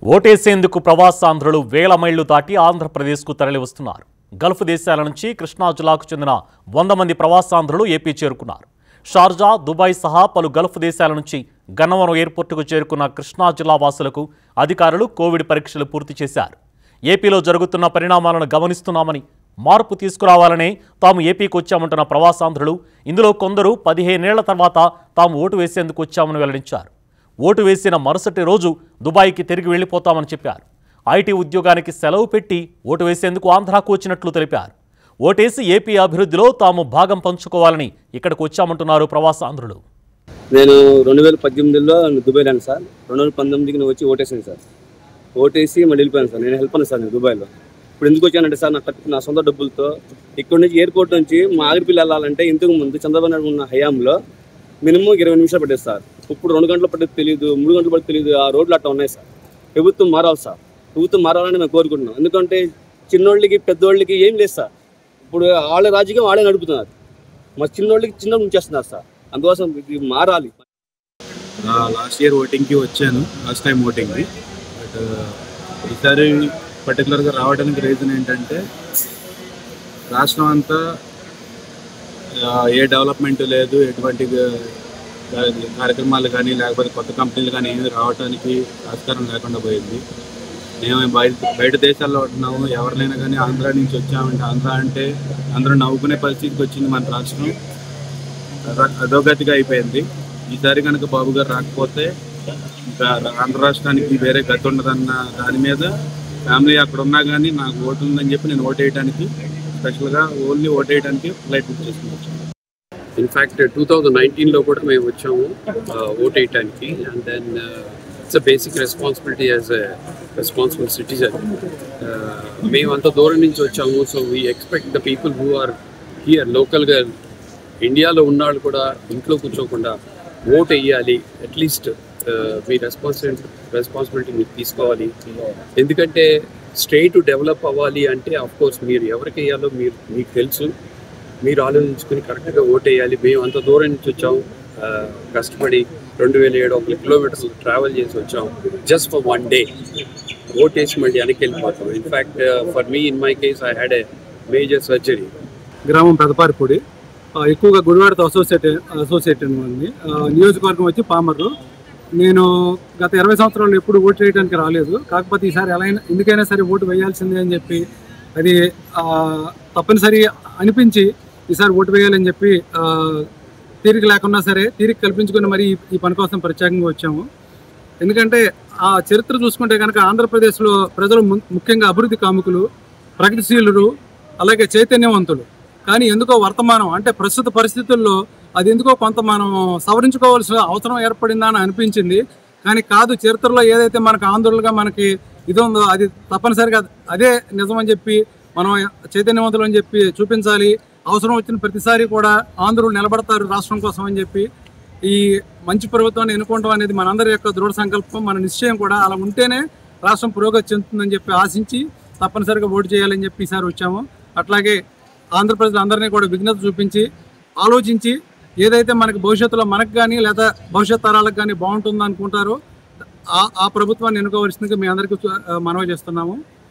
ఓటేసేందుకు ప్రవాసాంధ్రులు వేల మైళ్లు దాటి ఆంధ్రప్రదేశ్కు తరలివస్తున్నారు గల్ఫ్ దేశాల నుంచి కృష్ణా జిల్లాకు చెందిన వంద మంది ప్రవాసాంధ్రులు ఏపీ చేరుకున్నారు షార్జా దుబాయ్ సహా పలు గల్ఫ్ దేశాల నుంచి గన్నవరం ఎయిర్పోర్టుకు చేరుకున్న కృష్ణా జిల్లా వాసులకు అధికారులు కోవిడ్ పరీక్షలు పూర్తి చేశారు ఏపీలో జరుగుతున్న పరిణామాలను గమనిస్తున్నామని మార్పు తీసుకురావాలనే తాము ఏపీకి వచ్చామంటున్న ప్రవాసాంధ్రులు ఇందులో కొందరు పదిహేనేళ్ల తర్వాత తాము ఓటు వేసేందుకు వచ్చామని వెల్లడించారు ఓటు వేసిన మరుసటి రోజు దుబాయ్కి తిరిగి వెళ్లిపోతామని చెప్పారు ఐటీ ఉద్యోగానికి సెలవు పెట్టి ఓటు వేసేందుకు ఆంధ్రాకు వచ్చినట్లు తెలిపారు ఓటేసి ఏపీ అభివృద్ధిలో తాము భాగం పంచుకోవాలని ఇక్కడికి వచ్చామంటున్నారు ప్రవాసాంధ్రులు నేను రెండు వేల పద్దెనిమిదిలో దుబాయ్ వెళ్ళాను సార్ రెండు వేల పంతొమ్మిదికి నేను వచ్చి ఓటేసాను సార్ ఓటేసి మళ్ళీ వెళ్ళిపోయాను సార్ నేను హెల్ప్ అన్నాను సార్ నేను దుబాయ్లో ఇప్పుడు ఎందుకు వచ్చానంటే సార్ నా ఖర్చు- నా సొంత డబ్బులతో ఇక్కడ నుంచి ఎయిర్పోర్ట్ నుంచి మా ఆగిరిపిల్లి వెళ్ళాలంటే ఇంతకు ముందు చంద్రబాబు నాయుడు ఉన్న హయాంలో మినిమం ఇరవై నిమిషాలు పట్టేది సార్ ఇప్పుడు రెండు గంటలు పట్టేది తెలియదు మూడు గంటలు పట్టేది తెలియదు ఆ రోడ్లు అట్లా ఉన్నాయి సార్ ప్రభుత్వం మారాలి సార్ ప్రభుత్వం మారాలని మేము కోరుకుంటున్నాం ఎందుకంటే చిన్నోళ్ళకి పెద్దోళ్ళకి ఏం లేదు సార్ ఇప్పుడు వాళ్ళ రాజకీయం వాళ్ళే నడుపుతున్నారు మా చిన్నోళ్ళకి చిన్న ఉంచేస్తున్నారు సార్ అందుకోసం ఇది మారాలి లాస్ట్ ఇయర్ ఓటింగ్కి వచ్చాను లాస్ట్ టైం ఓటింగ్కి బట్ ఈసారి పర్టికులర్గా రావడానికి రీజన్ ఏంటంటే రాష్ట్రం అంతా ఆ, ఏ డెవలప్మెంట్ లేదు ఎటువంటి ఆ, కార్యక్రమాలు కానీ లేకపోతే కొత్త కంపెనీలు కానీ ఏమి రావడానికి ఆస్కారం లేకుండా పోయింది మేము బయట బయట దేశాల్లో ఉంటున్నాము ఎవరినైనా కానీ ఆంధ్ర నుంచి వచ్చామంటే ఆంధ్ర అంటే అందరూ నవ్వుకునే పరిస్థితికి వచ్చింది మన రాష్ట్రం అధో- అధోగతిగా అయిపోయింది ఈసారి కనుక బాబు గారు రాకపోతే ఇంకా ఆంధ్ర రాష్ట్రానికి వేరే గతి ఉండదన్న దాని మీద ఫ్యామిలీ అక్కడ ఉన్నా కానీ నాకు ఓటు ఉందని చెప్పి నేను ఓటు వేయడానికి స్పెషల్గా ఓన్లీ ఓటు వేయడానికి ఫ్లైట్ బుక్ చేసుకుని వచ్చాను ఇన్ఫ్యాక్ట్ టూ థౌజండ్ నైన్టీన్లో కూడా మేము వచ్చాము ఓట్ వేయటానికి and then it's a basic responsibility as a responsible citizen మేము అంత దూరం నుంచి వచ్చాము so we expect the people who are here లోకల్గా ఇండియాలో ఉన్నవాళ్ళు కూడా ఇంట్లో కూర్చోకుండా ఓట్ వేయాలి అట్లీస్ట్ మీ రెస్పాన్సిబిలిటీ రెస్పాన్సిబిలిటీ మీరు తీసుకోవాలి ఎందుకంటే స్టేట్ డెవలప్ అవ్వాలి అంటే ఆఫ్ కోర్స్ మీరు ఎవరికి వేయాలో మీరు మీకు తెలుసు మీరు ఆలోచించుకుని కరెక్ట్గా ఓట్ వేయాలి మేము అంత దూరం నుంచి వచ్చాం ఆ, కష్టపడి రెండు వేల ఏడు వందల కిలోమీటర్స్ ట్రావెల్ చేసి వచ్చాం just for one day vote వేసి మళ్ళీ వెనక్కి వెళ్ళిపోతాం in fact for me in my case I had a major surgery గ్రామం పెదపారిపూడి ఆ, ఎక్కువగా గుడివాడతో అసోసియేట్ అసోసియేట్ ఉంది ఆ, నియోజకవర్గం వచ్చి పామర్రు నేను గత ఇరవై సంవత్సరాలు ఎప్పుడు ఓటు వేయడానికి రాలేదు కాకపోతే ఈసారి ఎలా అయినా ఎందుకైనా సరే ఓటు వేయాల్సిందే అని చెప్పి అది ఆ, తప్పనిసరి అనిపించి ఈసారి ఓటు వేయాలని చెప్పి ఆ, తీరిక లేకున్నా సరే తీరిక కల్పించుకుని మరి ఈ- ఈ పని కోసం ప్రత్యేకంగా వచ్చాము ఎందుకంటే ఆ చరిత్ర చూసుకుంటే కనుక ఆంధ్రప్రదేశ్లో ప్రజలు ము- ముఖ్యంగా అభివృద్ధి కాముకులు ప్రగతిశీలురు అలాగే చైతన్యవంతులు కానీ ఎందుకో వర్తమానం అంటే ప్రస్తుత పరిస్థితుల్లో అది ఎందుకో కొంత మనం సవరించుకోవాల్సిన అవసరం ఏర్పడిందా అని అనిపించింది కానీ కాదు చరిత్రలో ఏదైతే మనకు ఆందోళనగా మనకి ఇది ఉందో అది తప్పనిసరిగా అదే నిజమని చెప్పి మనం చైతన్యవంతులు అని చెప్పి చూపించాలి అవసరం వచ్చిన ప్రతిసారి కూడా ఆంధ్రులు నిలబడతారు రాష్ట్రం కోసం అని చెప్పి ఈ మంచి ప్రభుత్వాన్ని ఎన్నుకోవడం అనేది మనందరి యొక్క దృఢ సంకల్పం మన నిశ్చయం కూడా అలా ఉంటేనే రాష్ట్రం పురోగతి చెందుతుందని చెప్పి ఆశించి తప్పనిసరిగా ఓటు చేయాలని చెప్పి ఈసారి వచ్చాము అట్లాగే ఆంధ్రప్రదేశ్ అందరినీ కూడా విఘ్నత చూపించి ఆలోచించి ఏదైతే మనకి భవిష్యత్తులో మనకు కానీ లేదా భవిష్యత్ తరాలకు కానీ బాగుంటుందో అనుకుంటారో ఆ ఆ ప్రభుత్వాన్ని ఎన్నుకోవాల్సిందిగా మీ అందరికీ చూ- మనవి చేస్తున్నాము